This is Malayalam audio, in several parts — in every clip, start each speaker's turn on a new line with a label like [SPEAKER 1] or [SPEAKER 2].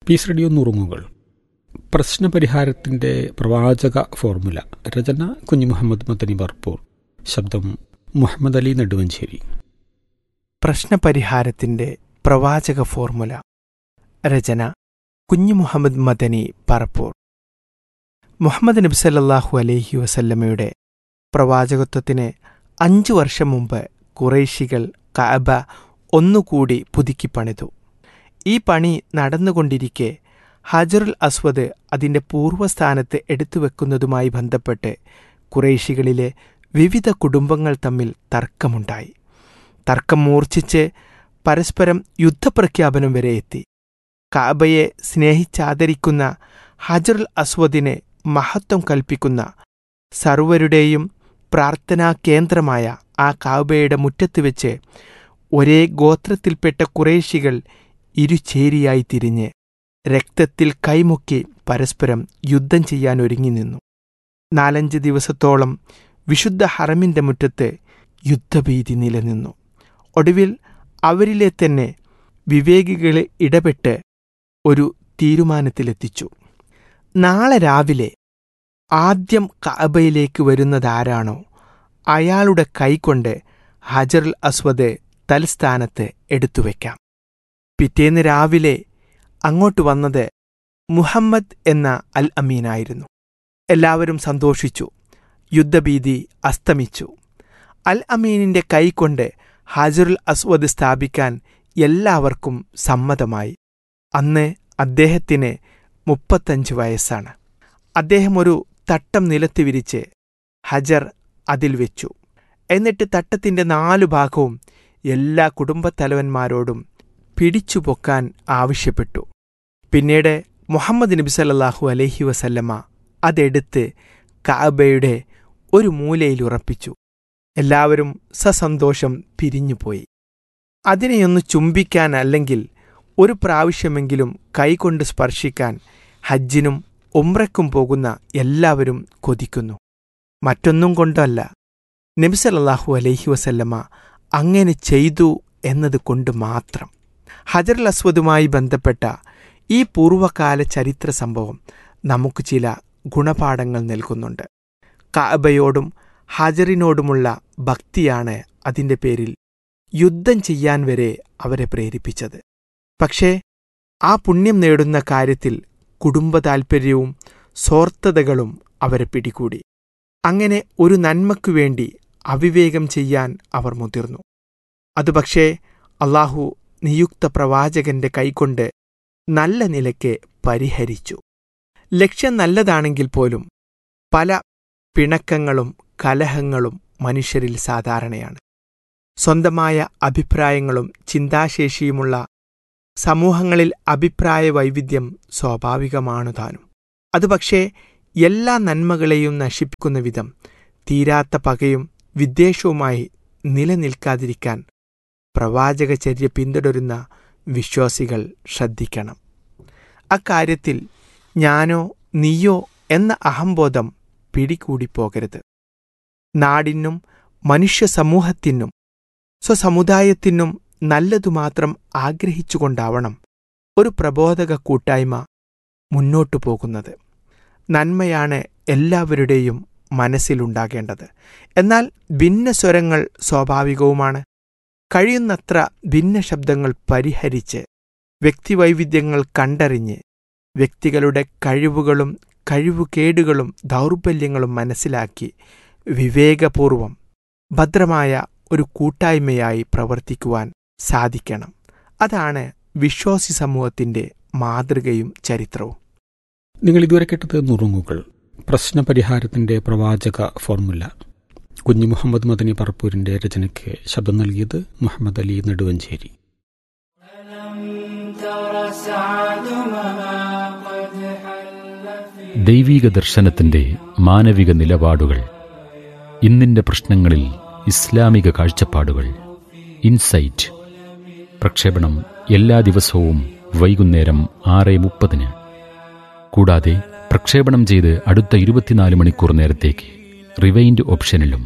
[SPEAKER 1] പീസ് റേഡിയോ നുറുങ്ങുകൾ പ്രശ്നപരിഹാരത്തിൻ്റെ പ്രവാചക ഫോർമുല രചന കുഞ്ഞു മുഹമ്മദ് മദനി ബർപ്പൂർ ശബ്ദം മുഹമ്മദ് അലി നെടുവഞ്ചേരി
[SPEAKER 2] പ്രശ്നപരിഹാരത്തിന്റെ പ്രവാചക ഫോർമുല രചന കുഞ്ഞു മുഹമ്മദ് മദനി പറപ്പൂർ മുഹമ്മദ് നബി സല്ലല്ലാഹു അലൈഹി വസല്ലമയുടെ പ്രവാചകത്വത്തിന് അഞ്ചു വർഷം മുമ്പ് കുറേശികൾ കഅബ ഒന്നുകൂടി പുതുക്കി പണിതു ഈ പണി നടന്നുകൊണ്ടിരിക്കെ ഹജറുൽ അസ്വദ് അതിന്റെ പൂർവ്വസ്ഥാനത്ത് എടുത്തുവെക്കുന്നതുമായി ബന്ധപ്പെട്ട് കുറേശികളിലെ വിവിധ കുടുംബങ്ങൾ തമ്മിൽ തർക്കമുണ്ടായി തർക്കം മൂർച്ഛിച്ച് പരസ്പരം യുദ്ധപ്രഖ്യാപനം വരെ എത്തി കാബയെ സ്നേഹിച്ചാദരിക്കുന്ന ഹജറുൽ അസ്വദിനെ മഹത്വം കൽപ്പിക്കുന്ന സർവരുടെയും പ്രാർത്ഥനാ കേന്ദ്രമായ ആ കാബയുടെ മുറ്റത്ത് വെച്ച് ഒരേ ഗോത്രത്തിൽപ്പെട്ട കുറേശികൾ ഇരുചേരിയായി തിരിഞ്ഞ് രക്തത്തിൽ കൈമുക്കി പരസ്പരം യുദ്ധം ചെയ്യാൻ ഒരുങ്ങി നിന്നു നാലഞ്ച് ദിവസത്തോളം വിശുദ്ധ ഹറമിന്റെ മുറ്റത്ത് യുദ്ധഭീതി നിലനിന്നു ഒടുവിൽ അവരിലെ തന്നെ വിവേകികളെ ഇടപെട്ട് ഒരു തീരുമാനത്തിലെത്തിച്ചു നാളെ രാവിലെ ആദ്യം കഅബയിലേക്ക് വരുന്നതാരാണോ അയാളുടെ കൈകൊണ്ട് ഹജറുൽ അസ്വദ് തൽസ്ഥാനത്ത് എടുത്തുവെക്കാം പിറ്റേന്ന് രാവിലെ അങ്ങോട്ട് വന്നത് മുഹമ്മദ് എന്ന അൽ അമീനായിരുന്നു എല്ലാവരും സന്തോഷിച്ചു യുദ്ധഭീതി അസ്തമിച്ചു അൽ അമീനിന്റെ കൈകൊണ്ട് ഹാജറുൽ അസ്വദ് സ്ഥാപിക്കാൻ എല്ലാവർക്കും സമ്മതമായി അന്ന് അദ്ദേഹത്തിന് മുപ്പത്തഞ്ച് വയസ്സാണ് അദ്ദേഹം ഒരു തട്ടം നിലത്ത് വിരിച്ച് ഹജർ അതിൽ വെച്ചു എന്നിട്ട് തട്ടത്തിന്റെ നാലു ഭാഗവും എല്ലാ കുടുംബത്തലവന്മാരോടും പിടിച്ചു പൊക്കാൻ ആവശ്യപ്പെട്ടു പിന്നീട് മുഹമ്മദ് നബി സല്ലല്ലാഹു അലൈഹി വസല്ലമ അതെടുത്ത് കാബയുടെ ഒരു മൂലയിൽ ഉറപ്പിച്ചു എല്ലാവരും സസന്തോഷം പിരിഞ്ഞുപോയി അതിനെയൊന്ന് ചുംബിക്കാൻ അല്ലെങ്കിൽ ഒരു പ്രാവശ്യമെങ്കിലും കൈകൊണ്ട് സ്പർശിക്കാൻ ഹജ്ജിനും ഉംറയ്ക്കും പോകുന്ന എല്ലാവരും കൊതിക്കുന്നു മറ്റൊന്നും കൊണ്ടല്ല നബിസലല്ലാഹു അലൈഹി വസല്ലമ അങ്ങനെ ചെയ്തു എന്നത് കൊണ്ട് മാത്രം ഹജറുൽ അസ്വദുമായി ബന്ധപ്പെട്ട ഈ പൂർവ്വകാല ചരിത്ര സംഭവം നമുക്ക് ചില ഗുണപാഠങ്ങൾ നൽകുന്നുണ്ട് കാബയോടും ഹജറിനോടുമുള്ള ഭക്തിയാണ് അതിന്റെ പേരിൽ യുദ്ധം ചെയ്യാൻ വരെ അവരെ പ്രേരിപ്പിച്ചത് പക്ഷേ ആ പുണ്യം നേടുന്ന കാര്യത്തിൽ കുടുംബ താൽപ്പര്യവും സ്വാർത്ഥതകളും അവരെ പിടികൂടി അങ്ങനെ ഒരു നന്മയ്ക്കു വേണ്ടി അവിവേകം ചെയ്യാൻ അവർ മുതിർന്നു അത് പക്ഷേ അള്ളാഹു നിയുക്ത പ്രവാചകന്റെ കൈകൊണ്ട് നല്ല നിലയ്ക്ക് പരിഹരിച്ചു ലക്ഷ്യം നല്ലതാണെങ്കിൽ പോലും പല പിണക്കങ്ങളും കലഹങ്ങളും മനുഷ്യരിൽ സാധാരണയാണ് സ്വന്തമായ അഭിപ്രായങ്ങളും ചിന്താശേഷിയുമുള്ള സമൂഹങ്ങളിൽ അഭിപ്രായ വൈവിധ്യം സ്വാഭാവികമാണു താനും അത് പക്ഷേ എല്ലാ നന്മകളെയും നശിപ്പിക്കുന്ന വിധം തീരാത്ത പകയും വിദ്വേഷവുമായി നിലനിൽക്കാതിരിക്കാൻ പ്രവാചകചര്യ പിന്തുടരുന്ന വിശ്വാസികൾ ശ്രദ്ധിക്കണം അക്കാര്യത്തിൽ ഞാനോ നീയോ എന്ന അഹംബോധം പിടികൂടിപ്പോകരുത് നാടിനും മനുഷ്യ സമൂഹത്തിനും സ്വസമുദായത്തിനും നല്ലതുമാത്രം ആഗ്രഹിച്ചുകൊണ്ടാവണം ഒരു പ്രബോധക കൂട്ടായ്മ മുന്നോട്ടു പോകുന്നത് നന്മയാണ് എല്ലാവരുടെയും മനസ്സിലുണ്ടാകേണ്ടത് എന്നാൽ ഭിന്നസ്വരങ്ങൾ സ്വാഭാവികവുമാണ് കഴിയുന്നത്ര ഭിന്ന ശബ്ദങ്ങൾ പരിഹരിച്ച് വ്യക്തിവൈവിധ്യങ്ങൾ കണ്ടറിഞ്ഞ് വ്യക്തികളുടെ കഴിവുകളും കഴിവുകേടുകളും ദൗർബല്യങ്ങളും മനസ്സിലാക്കി വിവേകപൂർവം ഭദ്രമായ ഒരു കൂട്ടായ്മയായി പ്രവർത്തിക്കുവാൻ സാധിക്കണം അതാണ് വിശ്വാസി സമൂഹത്തിന്റെ മാതൃകയും ചരിത്രവും
[SPEAKER 1] നിങ്ങൾ ഇതുവരെ കേട്ടത് നുറുങ്ങുകൾ പ്രശ്നപരിഹാരത്തിൻ്റെ പ്രവാചക ഫോർമുല കുഞ്ഞു മുഹമ്മദ് മദനി പറപ്പൂരിൻ്റെ രചനയ്ക്ക് ശബ്ദം നൽകിയത് മുഹമ്മദ് അലി നെടുവഞ്ചേരി
[SPEAKER 3] ദൈവീക ദർശനത്തിന്റെ മാനവിക നിലപാടുകൾ ഇന്നിന്റെ പ്രശ്നങ്ങളിൽ ഇസ്ലാമിക കാഴ്ചപ്പാടുകൾ ഇൻസൈറ്റ് പ്രക്ഷേപണം എല്ലാ ദിവസവും വൈകുന്നേരം ആറ് മുപ്പതിന് കൂടാതെ പ്രക്ഷേപണം ചെയ്ത് അടുത്ത ഇരുപത്തിനാല് മണിക്കൂർ നേരത്തേക്ക് റിവൈൻഡ് ഓപ്ഷനിലും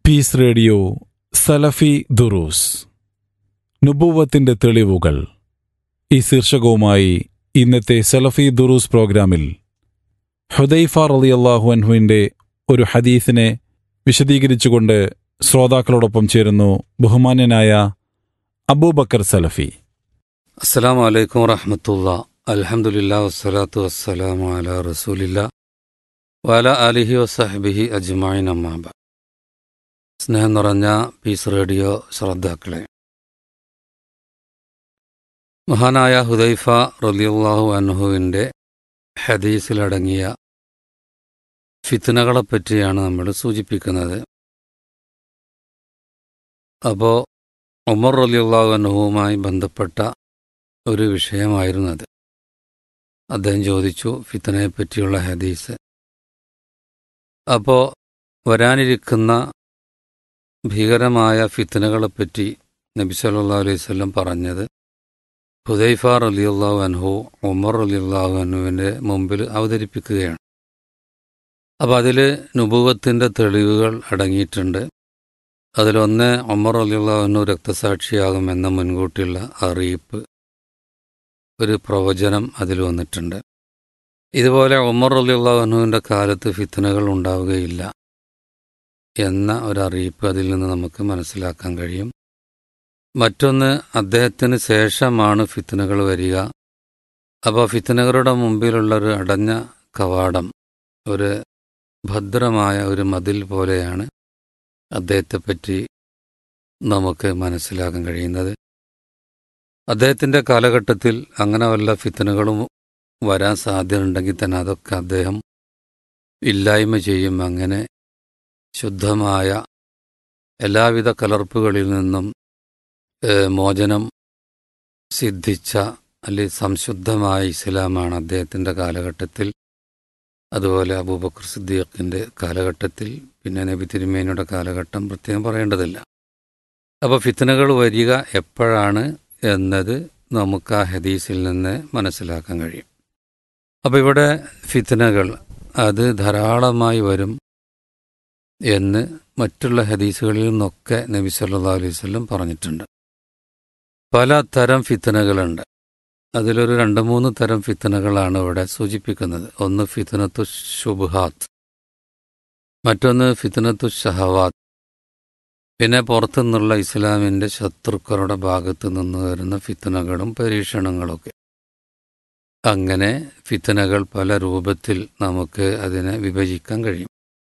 [SPEAKER 4] പീസ് റേഡിയോ സലഫി ദുറൂസ് നുബൂവത്തിന്റെ തെളിവുകൾ ഈ ശീർഷകവുമായി ഇന്നത്തെ സലഫി ദുറൂസ് പ്രോഗ്രാമിൽ ഹുദൈഫ റളിയല്ലാഹു അൻഹുവിന്റെ ഒരു ഹദീസിനെ വിശദീകരിച്ചുകൊണ്ട് ശ്രോതാക്കളോടൊപ്പം ചേരുന്നു ബഹുമാന്യനായ അബൂബക്കർ സലഫി
[SPEAKER 5] അസ്സലാമു അലൈക്കും വറഹമത്തുള്ള അൽഹംദുലില്ലാ വസ്സലാത്തു വസ്സലാമു അലാ റസൂലില്ല വല അലിഹി വസഹബിഹി അജ്മായിൻ അമ്മാബ സ്നേഹം നിറഞ്ഞ പീസ് റേഡിയോ ശ്രോതാക്കളെ മഹാനായ ഹുദൈഫ റലിയുള്ളാഹു അൻഹുവിൻ്റെ ഹദീസിലടങ്ങിയ ഫിത്നകളെപ്പറ്റിയാണ് നമ്മൾ സൂചിപ്പിക്കുന്നത് അപ്പോൾ ഉമർ റലിയുള്ളാഹു അൻഹുവുമായി ബന്ധപ്പെട്ട ഒരു വിഷയമായിരുന്നു അത് അദ്ദേഹം ചോദിച്ചു ഫിത്തനയെ പറ്റിയുള്ള ഹദീസ് അപ്പോൾ വരാനിരിക്കുന്ന ഭീകരമായ ഫിത്തനകളെപ്പറ്റി നബി സല്ലാ അലൈഹി സ്വല്ലം പറഞ്ഞത് ഹുദൈഫ റലിയുള്ളാഹു അൻഹു ഉമർ റലിയുള്ളാഹു അൻഹുവിൻ്റെ മുമ്പിൽ അവതരിപ്പിക്കുകയാണ് അപ്പോൾ അതിൽ നുപൂവത്തിൻ്റെ തെളിവുകൾ അടങ്ങിയിട്ടുണ്ട് അതിലൊന്ന് ഉമർ റലിയുള്ളാഹു അൻഹു രക്തസാക്ഷിയാകുമെന്ന മുൻകൂട്ടിയുള്ള അറിയിപ്പ് ഒരു പ്രവചനം അതിൽ വന്നിട്ടുണ്ട് ഇതുപോലെ ഉമർ അലിയുള്ളവനുവിൻ്റെ കാലത്ത് ഫിത്തനകൾ ഉണ്ടാവുകയില്ല എന്ന ഒരറിയിപ്പ് അതിൽ നിന്ന് നമുക്ക് മനസ്സിലാക്കാൻ കഴിയും മറ്റൊന്ന് അദ്ദേഹത്തിന് ശേഷമാണ് ഫിത്തനകൾ വരിക അപ്പോൾ ഫിത്തനകളുടെ മുമ്പിലുള്ള ഒരു അടഞ്ഞ കവാടം ഒരു ഭദ്രമായ ഒരു മതിൽ പോലെയാണ് അദ്ദേഹത്തെപ്പറ്റി നമുക്ക് മനസ്സിലാക്കാൻ കഴിയുന്നത് അദ്ദേഹത്തിൻ്റെ കാലഘട്ടത്തിൽ അങ്ങനെ വല്ല ഫിത്തനുകളും വരാൻ സാധ്യതയുണ്ടെങ്കിൽ തന്നെ അതൊക്കെ അദ്ദേഹം ഇല്ലായ്മ ചെയ്യും അങ്ങനെ ശുദ്ധമായ എല്ലാവിധ കലർപ്പുകളിൽ നിന്നും മോചനം സിദ്ധിച്ച അല്ലെങ്കിൽ സംശുദ്ധമായ ഇസ്ലാമാണ് അദ്ദേഹത്തിൻ്റെ കാലഘട്ടത്തിൽ അതുപോലെ അബൂബക്കർ സിദ്ദീഖിൻ്റെ കാലഘട്ടത്തിൽ പിന്നെ നബി തിരുമേനിയുടെ കാലഘട്ടം പ്രത്യേകം പറയേണ്ടതില്ല അപ്പോൾ ഫിത്തനകൾ വരിക എപ്പോഴാണ് എന്നത് നമുക്ക് ആ ഹദീസിൽ നിന്ന് മനസ്സിലാക്കാൻ കഴിയും അപ്പോൾ ഇവിടെ ഫിത്തനകൾ അത് ധാരാളമായി വരും എന്ന് മറ്റുള്ള ഹദീസുകളിൽ നിന്നൊക്കെ നബി സല്ലാ അലൈഹി വല്ലം പറഞ്ഞിട്ടുണ്ട് പല തരം ഫിത്തനകളുണ്ട് അതിലൊരു രണ്ട് മൂന്ന് തരം ഫിത്തനകളാണ് ഇവിടെ സൂചിപ്പിക്കുന്നത് ഒന്ന് ഫിത്തനത്തു ഷുബുഹാത്ത് മറ്റൊന്ന് ഫിത്തനത്തു ഷഹവാത്ത് പിന്നെ പുറത്തുനിന്നുള്ള ഇസ്ലാമിൻ്റെ ശത്രുക്കളുടെ ഭാഗത്തു നിന്ന് വരുന്ന ഫിത്തനകളും പരീക്ഷണങ്ങളൊക്കെ അങ്ങനെ ഫിത്തനകൾ പല രൂപത്തിൽ നമുക്ക് അതിനെ വിഭജിക്കാൻ കഴിയും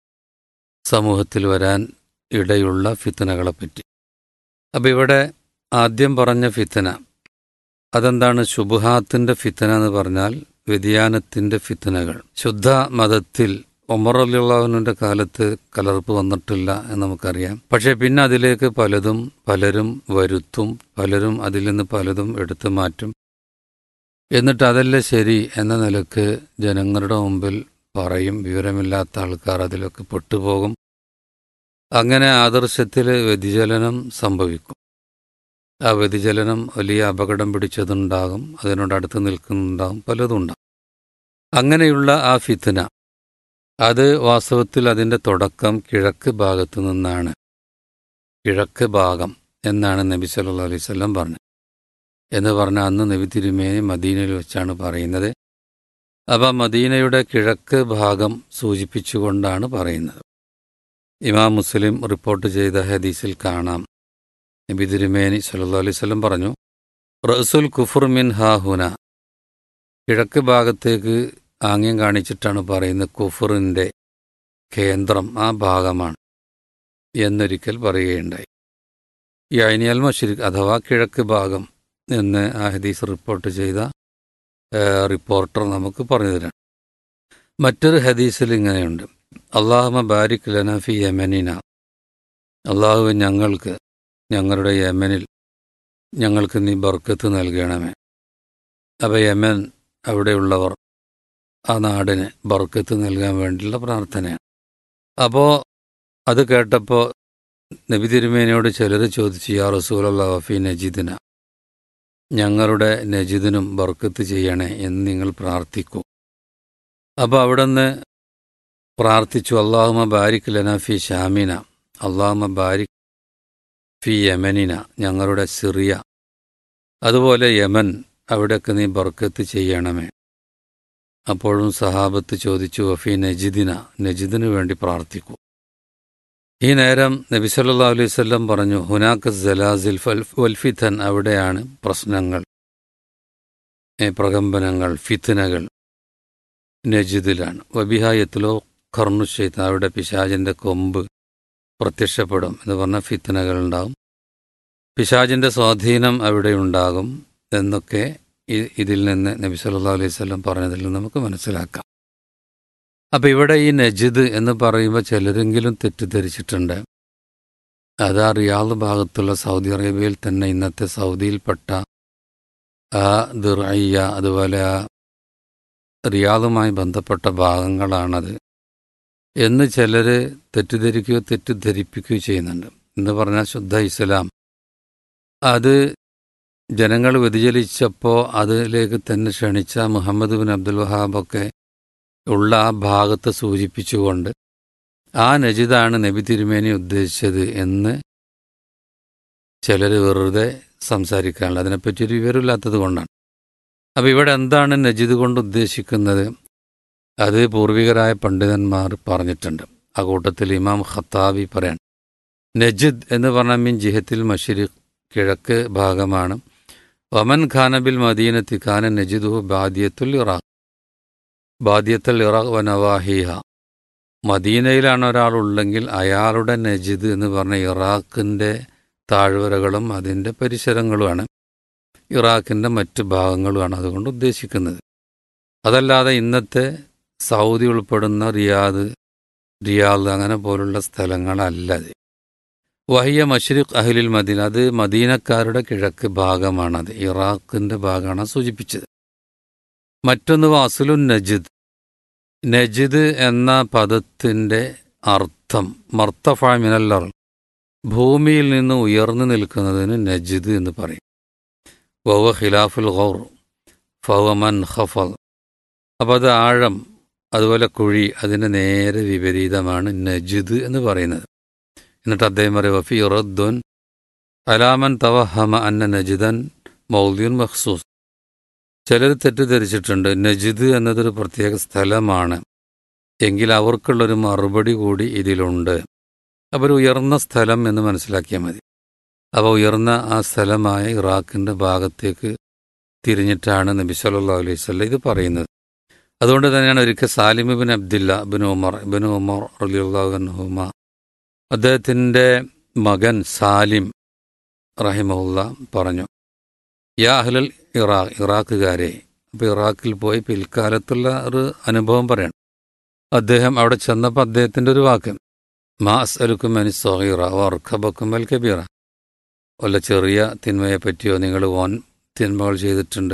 [SPEAKER 5] സമൂഹത്തിൽ വരാൻ ഇടയുള്ള ഫിത്തനകളെപ്പറ്റി അപ്പം ഇവിടെ ആദ്യം പറഞ്ഞ ഫിത്തന അതെന്താണ് ശുഭഹാത്തിൻ്റെ ഫിത്തന എന്ന് പറഞ്ഞാൽ വ്യതിയാനത്തിൻ്റെ ഫിത്തനകൾ ശുദ്ധ മതത്തിൽ ഒമർ അലിയുള്ളവനുടെ കാലത്ത് കലർപ്പ് വന്നിട്ടില്ല എന്ന് നമുക്കറിയാം പക്ഷെ പിന്നെ അതിലേക്ക് പലതും പലരും വരുത്തും പലരും അതിൽ നിന്ന് പലതും എടുത്തു മാറ്റും എന്നിട്ട് അതല്ല ശരി എന്ന നിലക്ക് ജനങ്ങളുടെ മുമ്പിൽ പറയും വിവരമില്ലാത്ത ആൾക്കാർ അതിലൊക്കെ പെട്ടുപോകും അങ്ങനെ ആദർശത്തിൽ വ്യതിചലനം സംഭവിക്കും ആ വ്യതിചലനം വലിയ അപകടം പിടിച്ചതുണ്ടാകും അതിനോട് അടുത്ത് നിൽക്കുന്നുണ്ടാകും പലതും ഉണ്ടാകും അങ്ങനെയുള്ള ആ ഫിത്തന അത് വാസ്തവത്തിൽ അതിൻ്റെ തുടക്കം കിഴക്ക് ഭാഗത്തു നിന്നാണ് കിഴക്ക് ഭാഗം എന്നാണ് നബി സല്ലു അലൈഹി സ്വല്ലം പറഞ്ഞത് എന്ന് പറഞ്ഞാൽ അന്ന് നബി തിരുമേനി മദീനയിൽ വെച്ചാണ് പറയുന്നത് അപ്പം മദീനയുടെ കിഴക്ക് ഭാഗം സൂചിപ്പിച്ചുകൊണ്ടാണ് പറയുന്നത് ഇമാം മുസ്ലിം റിപ്പോർട്ട് ചെയ്ത ഹദീസിൽ കാണാം നബി തിരുമേനി സല്ലു അലൈഹി സ്വലം പറഞ്ഞു റസുൽ കുഫുർ മിൻ ഹാഹുന കിഴക്ക് ഭാഗത്തേക്ക് ആംഗ്യം കാണിച്ചിട്ടാണ് പറയുന്നത് കുഫറിൻ്റെ കേന്ദ്രം ആ ഭാഗമാണ് എന്നൊരിക്കൽ പറയുകയുണ്ടായി ഈ ഐനിയൽ മഷിരിഖ് അഥവാ കിഴക്ക് ഭാഗം എന്ന് ആ ഹദീസ് റിപ്പോർട്ട് ചെയ്ത റിപ്പോർട്ടർ നമുക്ക് പറഞ്ഞു തരാം മറ്റൊരു ഹദീസിൽ ഇങ്ങനെയുണ്ട് അള്ളാഹുമ ബാരിക് ലനഫി യമനിന അള്ളാഹു ഞങ്ങൾക്ക് ഞങ്ങളുടെ യമനിൽ ഞങ്ങൾക്ക് നീ ബർക്കത്ത് നൽകണമേ അപ്പോൾ യമൻ അവിടെയുള്ളവർ ആ നാടിന് ബർക്കത്ത് നൽകാൻ വേണ്ടിയുള്ള പ്രാർത്ഥനയാണ് അപ്പോൾ അത് കേട്ടപ്പോൾ നബി തിരുമേനയോട് ചിലർ ചോദിച്ചു യാ റസൂലല്ലാ വഫി നജീദിന ഞങ്ങളുടെ നജിദിനും ബർക്കത്ത് ചെയ്യണേ എന്ന് നിങ്ങൾ പ്രാർത്ഥിക്കൂ അപ്പോൾ അവിടെ നിന്ന് പ്രാർത്ഥിച്ചു അള്ളാഹുമ ബാരിക് ലനഫി ഷാമിന അള്ളാഹമ്മ ബാരിക് ഫി യമനിന ഞങ്ങളുടെ സിറിയ അതുപോലെ യമൻ അവിടെയൊക്കെ നീ ബർക്കത്ത് ചെയ്യണമേ അപ്പോഴും സഹാബത്ത് ചോദിച്ചു വഫി നജിദിന നജിദിനു വേണ്ടി പ്രാർത്ഥിക്കൂ ഈ നേരം നബി സല്ലല്ലാഹു അലൈഹി വസല്ലം പറഞ്ഞു ഹുനാക്ക സലാസിൽ വൽഫിത്തൻ അവിടെയാണ് പ്രശ്നങ്ങൾ ഏ, പ്രകമ്പനങ്ങൾ ഫിത്തനകൾ നജിദിലാണ് വബിഹായത്തിലോ കർണുഷെയ്ത്ത് അവിടെ പിശാജിന്റെ കൊമ്പ് പ്രത്യക്ഷപ്പെടും എന്ന് പറഞ്ഞ ഫിത്തനകൾ ഉണ്ടാകും പിശാജിന്റെ സ്വാധീനം അവിടെ ഉണ്ടാകും എന്നൊക്കെ ഇ- ഇതിൽ നിന്ന് നബി സല്ലല്ലാഹു അലൈഹി വസല്ലം പറഞ്ഞതിൽ നിന്ന് നമുക്ക് മനസ്സിലാക്കാം അപ്പൊ ഇവിടെ ഈ നജിദ് എന്ന് പറയുമ്പോൾ ചിലരെങ്കിലും തെറ്റിദ്ധരിച്ചിട്ടുണ്ട് അത് ആ റിയാദ് ഭാഗത്തുള്ള സൗദി അറേബ്യയിൽ തന്നെ ഇന്നത്തെ സൗദിയിൽപ്പെട്ട ആ ദുറയ്യ അതുപോലെ ആ റിയാദുമായി ബന്ധപ്പെട്ട ഭാഗങ്ങളാണത് എന്ന് ചിലര് തെറ്റിദ്ധരിക്കുകയോ തെറ്റിദ്ധരിപ്പിക്കുകയോ ചെയ്യുന്നുണ്ട് എന്ന് പറഞ്ഞാൽ ശുദ്ധ ഇസ്ലാം അത് ജനങ്ങൾ വ്യതിചലിച്ചപ്പോൾ അതിലേക്ക് തന്നെ ക്ഷണിച്ച മുഹമ്മദ് ബിൻ അബ്ദുൽ വഹാബൊക്കെ ഉള്ള ആ ഭാഗത്ത് സൂചിപ്പിച്ചുകൊണ്ട് ആ നജിദാണ് നബി തിരുമേനി ഉദ്ദേശിച്ചത് എന്ന് ചിലർ വെറുതെ സംസാരിക്കാനുള്ള അതിനെപ്പറ്റി ഒരു വിവരമില്ലാത്തത് കൊണ്ടാണ് അപ്പോൾ ഇവിടെ എന്താണ് നജിദ് കൊണ്ട് ഉദ്ദേശിക്കുന്നത് അത് പൂർവികരായ പണ്ഡിതന്മാർ പറഞ്ഞിട്ടുണ്ട് ആ കൂട്ടത്തിൽ ഇമാം ഖത്താബി പറയാൻ നജിദ് എന്ന് പറഞ്ഞാൽ മീൻ ജിഹത്തിൽ മഷരിഖ് കിഴക്ക് ഭാഗമാണ് വമൻ ഖാനബിൽ മദീനത്തി ഖാന നജിദുഹു ബാദിയത്തുൽ ഇറാഖ് ബാദിയത്തുൽ ഇറാഖ് വനവാഹിഹ മദീനയിലാണ് ഒരാളുള്ളെങ്കിൽ അയാളുടെ നജിദ് എന്ന് പറഞ്ഞ ഇറാഖിൻ്റെ താഴ്വരകളും അതിൻ്റെ പരിസരങ്ങളുമാണ് ഇറാഖിൻ്റെ മറ്റ് ഭാഗങ്ങളുമാണ് അതുകൊണ്ട് ഉദ്ദേശിക്കുന്നത് അതല്ലാതെ ഇന്നത്തെ സൗദി ഉൾപ്പെടുന്ന റിയാദ് റിയാദ് അങ്ങനെ പോലുള്ള സ്ഥലങ്ങളല്ല അത് വഹിയ മഷ്രിഖ് അഹ്ലിൽ മദീന അത് മദീനക്കാരുടെ കിഴക്ക് ഭാഗമാണത് ഇറാഖിൻ്റെ ഭാഗമാണ് സൂചിപ്പിച്ചത് മറ്റൊന്ന് വാസുലുൻ നജിദ് നജിദ് എന്ന പദത്തിൻ്റെ അർത്ഥം മർത്തഫ മിനല്ലർ ഭൂമിയിൽ നിന്ന് ഉയർന്നു നിൽക്കുന്നതിന് നജിദ് എന്ന് പറയും വവ ഖിലാഫുൽ ഗൗർ ഫവമൻ ഖഫൽ അപ്പോൾ അത് ആഴം അതുപോലെ കുഴി അതിന് നേരെ വിപരീതമാണ് നജിദ് എന്ന് പറയുന്നത് എന്നിട്ട് അദ്ദേഹം പറയും വഫി റദ്ദുൻ അലാമൻ തവഹമ അന്ന നജിദൻ മൗദ്യുൻ മഖ്സൂസ് ചിലർ തെറ്റിദ്ധരിച്ചിട്ടുണ്ട് നജിദ് എന്നതൊരു പ്രത്യേക സ്ഥലമാണ് എങ്കിൽ അവർക്കുള്ളൊരു മറുപടി കൂടി ഇതിലുണ്ട് അപ്പോൾ ഒരു ഉയർന്ന സ്ഥലം എന്ന് മനസ്സിലാക്കിയാൽ മതി അപ്പോൾ ഉയർന്ന ആ സ്ഥലമായ ഇറാഖിൻ്റെ ഭാഗത്തേക്ക് തിരിഞ്ഞിട്ടാണ് നബി സല്ലല്ലാഹു അലൈഹി വസല്ലം ഇത് പറയുന്നത് അതുകൊണ്ട് തന്നെയാണ് ഒരിക്കൽ സാലിം ബിൻ അബ്ദില്ല ബിൻ ഉമർ ബിൻ ഉമർ റളിയല്ലാഹു അൻഹുമ അദ്ദേഹത്തിൻ്റെ മകൻ സാലിം റഹിമഹുല്ല പറഞ്ഞു യാ അഹ്ലൽ ഇറാഖ് ഇറാഖുകാരെ അപ്പോൾ ഇറാഖിൽ പോയി പിൽക്കാലത്തുള്ള ഒരു അനുഭവം പറയണം അദ്ദേഹം അവിടെ ചെന്നപ്പോൾ അദ്ദേഹത്തിൻ്റെ ഒരു വാക്ക് മാസ് അലുക്കും അനി സൊഹീറ വർഖബക്കും അൽ കബീറ വല്ല ചെറിയ തിന്മയെ പറ്റിയോ നിങ്ങൾ വൻ തിന്മകൾ ചെയ്തിട്ടുണ്ട്